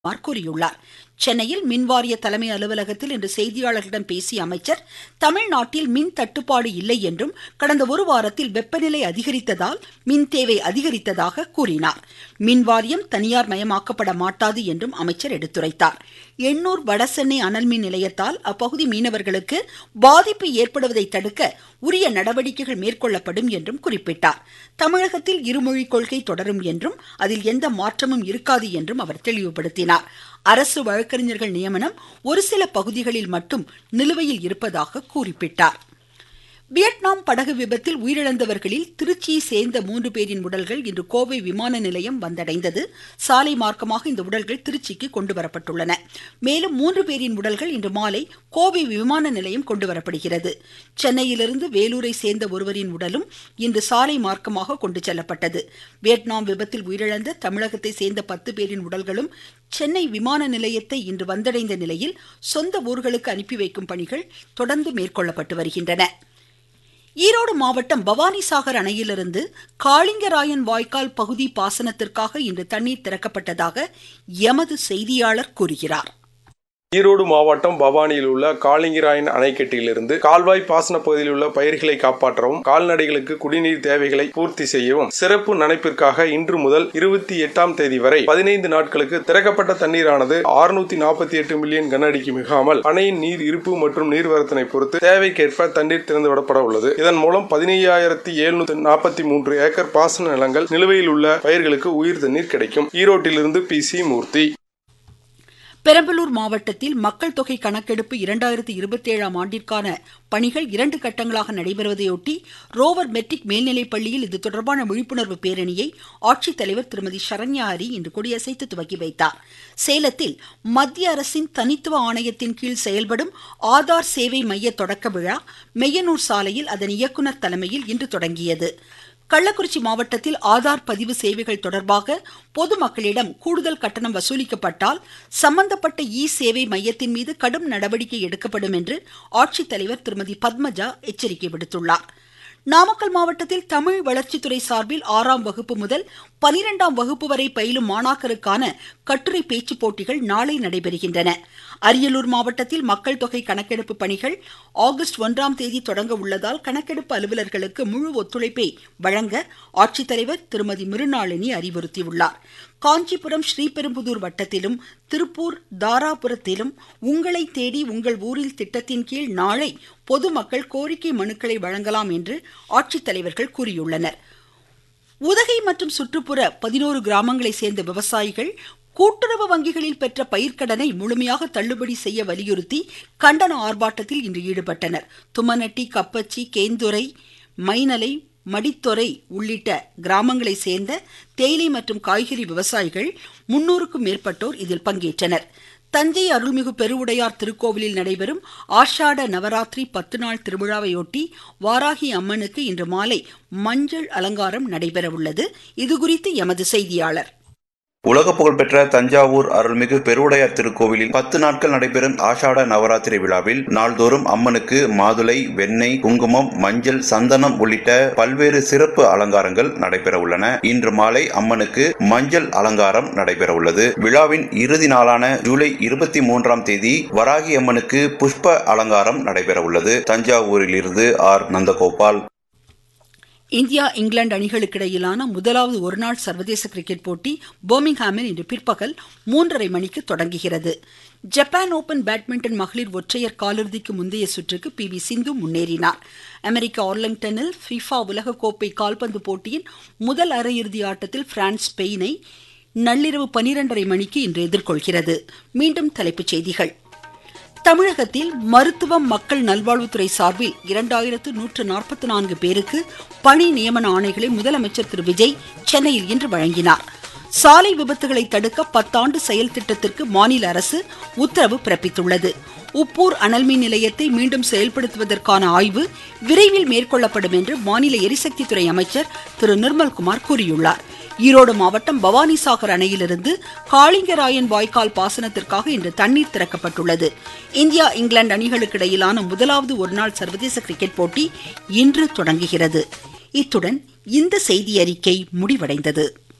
குமார் கூறியுள்ளார் சென்னையில் மின்வாரிய தலைமை அலுவலகத்தில் இன்று செய்தியாளர்களிடம் பேசிய அமைச்சர் தமிழ்நாட்டில் மின் தட்டுப்பாடு இல்லை என்றும் கடந்த ஒரு வாரத்தில் வெப்பநிலை அதிகரித்ததால் மின் தேவை அதிகரித்ததாக கூறினார் மின்வாரியம் தனியார் மயமாக்கப்பட மாட்டாது என்றும் அமைச்சர் எடுத்துரைத்தார் எண்ணூர் வடசென்னை அனல் மின் நிலையத்தால் அப்பகுதி மீனவர்களுக்கு பாதிப்பு ஏற்படுவதை தடுக்க உரிய நடவடிக்கைகள் மேற்கொள்ளப்படும் என்றும் குறிப்பிட்டார் தமிழகத்தில் இருமொழி கொள்கை தொடரும் என்றும் அதில் எந்த மாற்றமும் இருக்காது என்றும் அவர் தெளிவுபடுத்தினார் அரசு வழக்கறிஞர்கள் நியமனம் ஒரு சில பகுதிகளில் மட்டும் நிலுவையில் இருப்பதாக குறிப்பிட்டார் வியட்நாம் படகு விபத்தில் உயிரிழந்தவர்களில் திருச்சியை சேர்ந்த மூன்று பேரின் உடல்கள் இன்று கோவை விமான நிலையம் வந்தடைந்தது சாலை மார்க்கமாக இந்த உடல்கள் திருச்சிக்கு கொண்டு வரப்பட்டுள்ளன மேலும் மூன்று பேரின் உடல்கள் இன்று மாலை கோவை விமான நிலையம் கொண்டு வரப்படுகிறது சென்னையிலிருந்து வேலூரை சேர்ந்த ஒருவரின் உடலும் இன்று சாலை மார்க்கமாக கொண்டு செல்லப்பட்டது வியட்நாம் விபத்தில் உயிரிழந்த தமிழகத்தை சேர்ந்த பத்து பேரின் உடல்களும் சென்னை விமான நிலையத்தை இன்று வந்தடைந்த நிலையில் சொந்த ஊர்களுக்கு அனுப்பி வைக்கும் பணிகள் தொடர்ந்து மேற்கொள்ளப்பட்டு வருகின்றன ஈரோடு மாவட்டம் பவானிசாகர் அணையிலிருந்து காளிங்கராயன் வாய்க்கால் பகுதி பாசனத்திற்காக இன்று தண்ணீர் திறக்கப்பட்டதாக எமது செய்தியாளர் கூறுகிறார் ஈரோடு மாவட்டம் பவானியில் உள்ள காளிங்கிராயன் அணைக்கட்டிலிருந்து கால்வாய் பாசன பகுதியில் உள்ள பயிர்களை காப்பாற்றவும் கால்நடைகளுக்கு குடிநீர் தேவைகளை பூர்த்தி செய்யவும் சிறப்பு நனைப்பிற்காக இன்று முதல் இருபத்தி எட்டாம் தேதி வரை பதினைந்து நாட்களுக்கு திறக்கப்பட்ட தண்ணீரானது அறுநூத்தி நாற்பத்தி எட்டு மில்லியன் கன அடிக்கு மிகாமல் அணையின் நீர் இருப்பு மற்றும் நீர்வரத்தினை பொறுத்து தேவைக்கேற்ப தண்ணீர் திறந்துவிடப்பட உள்ளது இதன் மூலம் பதினையாயிரத்தி எழுநூத்தி நாற்பத்தி மூன்று ஏக்கர் பாசன நிலங்கள் நிலுவையில் உள்ள பயிர்களுக்கு உயிர் தண்ணீர் கிடைக்கும் ஈரோட்டிலிருந்து பி சி மூர்த்தி பெரம்பலூர் மாவட்டத்தில் மக்கள் தொகை கணக்கெடுப்பு இரண்டாயிரத்தி இருபத்தி ஏழாம் ஆண்டிற்கான பணிகள் இரண்டு கட்டங்களாக நடைபெறுவதையொட்டி ரோவர் மெட்ரிக் மேல்நிலைப் பள்ளியில் இது தொடர்பான விழிப்புணர்வு பேரணியை ஆட்சித்தலைவர் திருமதி சரண்யா ஹரி இன்று கொடியசைத்து துவக்கி வைத்தார் சேலத்தில் மத்திய அரசின் தனித்துவ ஆணையத்தின் கீழ் செயல்படும் ஆதார் சேவை மைய தொடக்க விழா மெய்யனூர் சாலையில் அதன் இயக்குநர் தலைமையில் இன்று தொடங்கியது கள்ளக்குறிச்சி மாவட்டத்தில் ஆதார் பதிவு சேவைகள் தொடர்பாக பொதுமக்களிடம் கூடுதல் கட்டணம் வசூலிக்கப்பட்டால் சம்பந்தப்பட்ட இ சேவை மையத்தின் மீது கடும் நடவடிக்கை எடுக்கப்படும் என்று ஆட்சித்தலைவர் திருமதி பத்மஜா எச்சரிக்கை விடுத்துள்ளார் நாமக்கல் மாவட்டத்தில் தமிழ் வளர்ச்சித்துறை சார்பில் ஆறாம் வகுப்பு முதல் பனிரெண்டாம் வகுப்பு வரை பயிலும் மாணாக்கருக்கான கட்டுரை பேச்சு போட்டிகள் நாளை நடைபெறுகின்றன அரியலூர் மாவட்டத்தில் மக்கள் தொகை கணக்கெடுப்பு பணிகள் ஆகஸ்ட் ஒன்றாம் தேதி தொடங்க உள்ளதால் கணக்கெடுப்பு அலுவலர்களுக்கு முழு ஒத்துழைப்பை வழங்க ஆட்சித்தலைவர் திருமதி மிருநாளினி அறிவுறுத்தியுள்ளார் காஞ்சிபுரம் ஸ்ரீபெரும்புதூர் வட்டத்திலும் திருப்பூர் தாராபுரத்திலும் உங்களை தேடி உங்கள் ஊரில் திட்டத்தின் கீழ் நாளை பொதுமக்கள் கோரிக்கை மனுக்களை வழங்கலாம் என்று ஆட்சித்தலைவர்கள் கூறியுள்ளனர் உதகை மற்றும் சுற்றுப்புற பதினோரு கிராமங்களை சேர்ந்த விவசாயிகள் கூட்டுறவு வங்கிகளில் பெற்ற பயிர்க்கடனை முழுமையாக தள்ளுபடி செய்ய வலியுறுத்தி கண்டன ஆர்ப்பாட்டத்தில் இன்று ஈடுபட்டனர் தும்மநட்டி கப்பச்சி கேந்துரை மைனலை மடித்துறை உள்ளிட்ட கிராமங்களை சேர்ந்த தேயிலை மற்றும் காய்கறி விவசாயிகள் முன்னூறுக்கும் மேற்பட்டோர் இதில் பங்கேற்றனர் தஞ்சை அருள்மிகு பெருவுடையார் திருக்கோவிலில் நடைபெறும் ஆஷாட நவராத்திரி பத்து நாள் திருவிழாவையொட்டி வாராகி அம்மனுக்கு இன்று மாலை மஞ்சள் அலங்காரம் நடைபெறவுள்ளது இதுகுறித்து எமது செய்தியாளர் உலக புகழ்பெற்ற தஞ்சாவூர் அருள்மிகு பெருவுடையார் திருக்கோவிலில் பத்து நாட்கள் நடைபெறும் ஆஷாட நவராத்திரி விழாவில் நாள்தோறும் அம்மனுக்கு மாதுளை வெண்ணெய் குங்குமம் மஞ்சள் சந்தனம் உள்ளிட்ட பல்வேறு சிறப்பு அலங்காரங்கள் நடைபெற உள்ளன இன்று மாலை அம்மனுக்கு மஞ்சள் அலங்காரம் நடைபெற உள்ளது விழாவின் இறுதி நாளான ஜூலை இருபத்தி மூன்றாம் தேதி வராகி அம்மனுக்கு புஷ்ப அலங்காரம் நடைபெற உள்ளது தஞ்சாவூரில் இருந்து ஆர் நந்தகோபால் இந்தியா இங்கிலாந்து அணிகளுக்கு இடையிலான முதலாவது ஒருநாள் சர்வதேச கிரிக்கெட் போட்டி பர்மிங்ஹாமில் இன்று பிற்பகல் மூன்றரை மணிக்கு தொடங்குகிறது ஜப்பான் ஓபன் பேட்மிண்டன் மகளிர் ஒற்றையர் காலிறுதிக்கு முந்தைய சுற்றுக்கு பி வி சிந்து முன்னேறினார் அமெரிக்க ஆர்லிங்டனில் ஃபிஃபா உலகக்கோப்பை கால்பந்து போட்டியின் முதல் அரையிறுதி ஆட்டத்தில் பிரான்ஸ் ஸ்பெயினை நள்ளிரவு பனிரெண்டரை மணிக்கு இன்று எதிர்கொள்கிறது மீண்டும் தலைப்புச் செய்திகள் தமிழகத்தில் மருத்துவம் மக்கள் நல்வாழ்வுத்துறை சார்பில் இரண்டாயிரத்து நூற்று நாற்பத்தி நான்கு பேருக்கு பணி நியமன ஆணைகளை முதலமைச்சர் திரு விஜய் சென்னையில் இன்று வழங்கினார் சாலை விபத்துகளை தடுக்க பத்தாண்டு செயல் திட்டத்திற்கு மாநில அரசு உத்தரவு பிறப்பித்துள்ளது உப்பூர் அனல்மின் நிலையத்தை மீண்டும் செயல்படுத்துவதற்கான ஆய்வு விரைவில் மேற்கொள்ளப்படும் என்று மாநில எரிசக்தித்துறை அமைச்சர் திரு நிர்மல்குமார் கூறியுள்ளார் ஈரோடு மாவட்டம் பவானிசாகர் அணையிலிருந்து காளிங்கராயன் வாய்க்கால் பாசனத்திற்காக இன்று தண்ணீர் திறக்கப்பட்டுள்ளது இந்தியா இங்கிலாந்து அணிகளுக்கு இடையிலான முதலாவது ஒருநாள் சர்வதேச கிரிக்கெட் போட்டி இன்று தொடங்குகிறது இத்துடன் இந்த செய்தி அறிக்கை முடிவடைந்தது